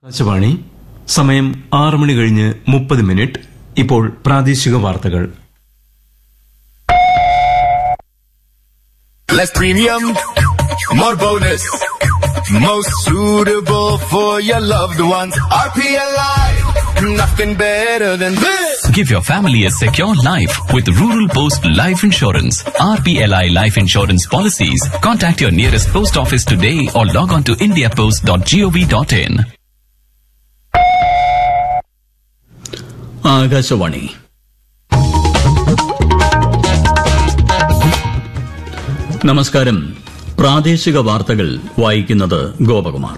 ആകാശവാണി സമയം ആറ് മണി കഴിഞ്ഞ് മുപ്പത് മിനിറ്റ് ഇപ്പോൾ പ്രാദേശിക വാർത്തകൾ Less premium, more bonus. Most suitable for your loved ones. RPLI, nothing better than this. Give your family a secure life with Rural Post Life Insurance. RPLI Life Insurance Policies. Contact your nearest post office today or log on to indiapost.gov.in. Akashvani നമസ്കാരം പ്രാദേശിക വാർത്തകൾ വായിക്കുന്നത് ഗോപകുമാർ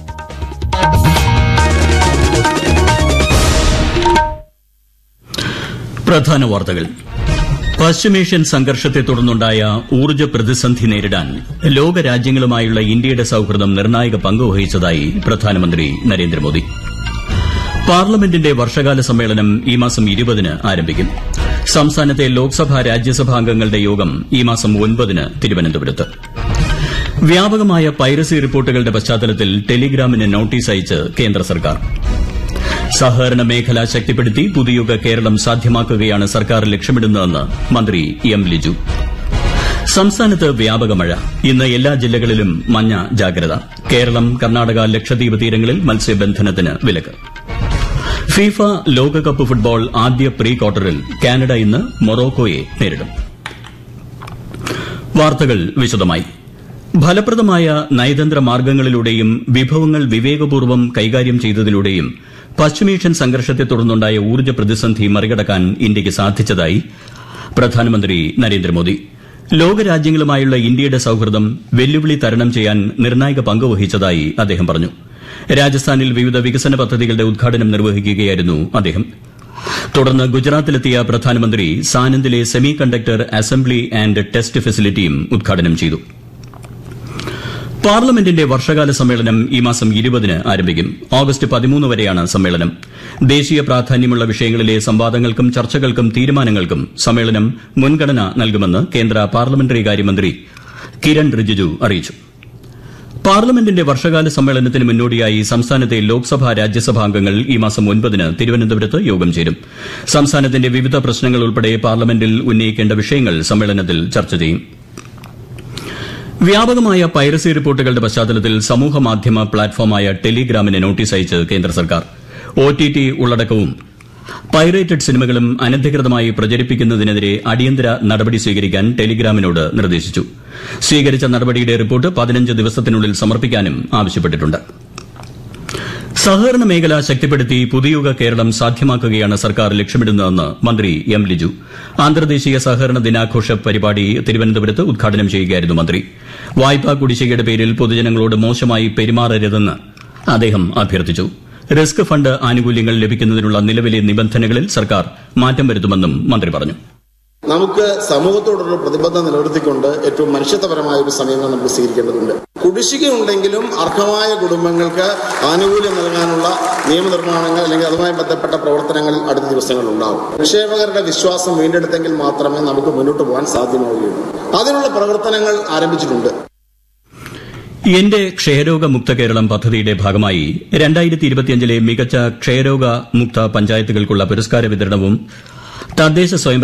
പ്രധാന വാർത്തകൾ പശ്ചിമേഷ്യൻ സംഘർഷത്തെ തുടർന്നുണ്ടായ ഊർജ്ജ പ്രതിസന്ധി നേരിടാൻ ലോകരാജ്യങ്ങളുമായുള്ള ഇന്ത്യയുടെ സൌഹൃദം നിർണായക പങ്കുവഹിച്ചതായി പ്രധാനമന്ത്രി നരേന്ദ്രമോദി പാർലമെന്റിന്റെ വർഷകാല സമ്മേളനം ഈ മാസം ഇരുപതിന് ആരംഭിക്കും സംസ്ഥാനത്തെ ലോക്സഭാ രാജ്യസഭാ അംഗങ്ങളുടെ യോഗം ഈ മാസം ഒൻപതിന് തിരുവനന്തപുരത്ത് വ്യാപകമായ പൈറസി റിപ്പോർട്ടുകളുടെ പശ്ചാത്തലത്തിൽ ടെലിഗ്രാമിന് നോട്ടീസ് അയച്ച് കേന്ദ്ര സർക്കാർ സഹകരണ മേഖല ശക്തിപ്പെടുത്തി പുതുയുഗ കേരളം സാധ്യമാക്കുകയാണ് സർക്കാർ ലക്ഷ്യമിടുന്നതെന്ന് മന്ത്രി എം ലിജു സംസ്ഥാനത്ത് വ്യാപക മഴ ഇന്ന് എല്ലാ ജില്ലകളിലും മഞ്ഞ ജാഗ്രത കേരളം കർണാടക ലക്ഷദ്വീപ് തീരങ്ങളിൽ മത്സ്യബന്ധനത്തിന് വിലക്ക് ഫിഫ ലോകകപ്പ് ഫുട്ബോൾ ആദ്യ പ്രീ ക്വാർട്ടറിൽ കാനഡ ഇന്ന് മൊറോക്കോയെ നേരിടും വാർത്തകൾ വിശദമായി ഫലപ്രദമായ നയതന്ത്ര മാർഗ്ഗങ്ങളിലൂടെയും വിഭവങ്ങൾ വിവേകപൂർവ്വം കൈകാര്യം ചെയ്തതിലൂടെയും പശ്ചിമേഷ്യൻ സംഘർഷത്തെ തുടർന്നുണ്ടായ ഊർജ്ജ പ്രതിസന്ധി മറികടക്കാൻ ഇന്ത്യയ്ക്ക് സാധിച്ചതായി പ്രധാനമന്ത്രി നരേന്ദ്രമോദി ലോകരാജ്യങ്ങളുമായുള്ള ഇന്ത്യയുടെ സൌഹൃദം വെല്ലുവിളി തരണം ചെയ്യാൻ നിർണായക പങ്ക് വഹിച്ചതായി അദ്ദേഹം പറഞ്ഞു രാജസ്ഥാനിൽ വിവിധ വികസന പദ്ധതികളുടെ ഉദ്ഘാടനം നിർവഹിക്കുകയായിരുന്നു അദ്ദേഹം തുടർന്ന് ഗുജറാത്തിലെത്തിയ പ്രധാനമന്ത്രി സാനന്ദിലെ semi conductor assembly and test ഫെസിലിറ്റിയും ഉദ്ഘാടനം ചെയ്തു പാർലമെന്റിന്റെ വർഷകാല സമ്മേളനം ഈ മാസം ഇരുപതിന് ആരംഭിക്കും ഓഗസ്റ്റ് പതിമൂന്ന് വരെയാണ് സമ്മേളനം ദേശീയ പ്രാധാന്യമുള്ള വിഷയങ്ങളിലെ സംവാദങ്ങൾക്കും ചർച്ചകൾക്കും തീരുമാനങ്ങൾക്കും സമ്മേളനം മുൻഗണന നൽകുമെന്ന് കേന്ദ്ര പാർലമെന്ററി കാര്യമന്ത്രി കിരൺ റിജിജു അറിയിച്ചു പാർലമെന്റിന്റെ വർഷകാല സമ്മേളനത്തിന് മുന്നോടിയായി സംസ്ഥാനത്തെ ലോക്സഭാ രാജ്യസഭാ അംഗങ്ങൾ ഈ മാസം ഒൻപതിന് തിരുവനന്തപുരത്ത് യോഗം ചേരും സംസ്ഥാനത്തിന്റെ വിവിധ പ്രശ്നങ്ങൾ ഉൾപ്പെടെ പാർലമെന്റിൽ ഉന്നയിക്കേണ്ട വിഷയങ്ങൾ സമ്മേളനത്തിൽ ചർച്ച ചെയ്യും വ്യാപകമായ പൈറസി റിപ്പോർട്ടുകളുടെ പശ്ചാത്തലത്തിൽ സമൂഹമാധ്യമ പ്ലാറ്റ്ഫോമായ ടെലിഗ്രാമിന് നോട്ടീസ് അയച്ച് കേന്ദ്ര സർക്കാർ ഒടിടി ഉള്ളടക്കവും പൈറേറ്റഡ് സിനിമകളും അനധികൃതമായി പ്രചരിപ്പിക്കുന്നതിനെതിരെ അടിയന്തര നടപടി സ്വീകരിക്കാൻ ടെലിഗ്രാമിനോട് നിർദ്ദേശിച്ചു സ്വീകരിച്ച നടപടിയുടെ റിപ്പോർട്ട് പതിനഞ്ച് ദിവസത്തിനുള്ളിൽ സമർപ്പിക്കാനും ആവശ്യപ്പെട്ടിട്ടുണ്ട് സഹകരണ മേഖല ശക്തിപ്പെടുത്തി പുതുയുഗ കേരളം സാധ്യമാക്കുകയാണ് സർക്കാർ ലക്ഷ്യമിടുന്നതെന്ന് മന്ത്രി എം ലിജു അന്തർദേശീയ സഹകരണ ദിനാഘോഷ പരിപാടി തിരുവനന്തപുരത്ത് ഉദ്ഘാടനം ചെയ്യുകയായിരുന്നു മന്ത്രി വായ്പാ കുടിശ്ശികയുടെ പേരിൽ പൊതുജനങ്ങളോട് മോശമായി പെരുമാറരുതെന്ന് അദ്ദേഹം അഭ്യർത്ഥിച്ചു റിസ്ക് ഫണ്ട് ആനുകൂല്യങ്ങൾ ലഭിക്കുന്നതിനുള്ള നിലവിലെ നിബന്ധനകളിൽ സർക്കാർ മാറ്റം വരുത്തുമെന്നും മന്ത്രി പറഞ്ഞു നമുക്ക് സമൂഹത്തോടുള്ള പ്രതിബദ്ധത നിലനിർത്തിക്കൊണ്ട് ഏറ്റവും മനുഷ്യത്വപരമായ ഒരു സമീപനം നമുക്ക് സ്വീകരിക്കേണ്ടതുണ്ട് കുടിശ്ശികയുണ്ടെങ്കിലും അർഹമായ കുടുംബങ്ങൾക്ക് ആനുകൂല്യം നൽകാനുള്ള നിയമനിർമ്മാണങ്ങൾ അല്ലെങ്കിൽ അതുമായി ബന്ധപ്പെട്ട പ്രവർത്തനങ്ങളിൽ അടുത്ത ദിവസങ്ങളിൽ ഉണ്ടാവും നിക്ഷേപകരുടെ വിശ്വാസം വീണ്ടെടുത്തെങ്കിൽ മാത്രമേ നമുക്ക് മുന്നോട്ട് പോകാൻ സാധ്യമാവുകയുള്ളൂ അതിനുള്ള പ്രവർത്തനങ്ങൾ ആരംഭിച്ചിട്ടുണ്ട് എന്റെ ക്ഷയരോഗ മുക്ത കേരളം പദ്ധതിയുടെ ഭാഗമായി രണ്ടായിരത്തി ഇരുപത്തിയഞ്ചിലെ മികച്ച ക്ഷയരോഗ മുക്ത പഞ്ചായത്തുകൾക്കുള്ള പുരസ്കാര വിതരണവും തദ്ദേശ സ്വയം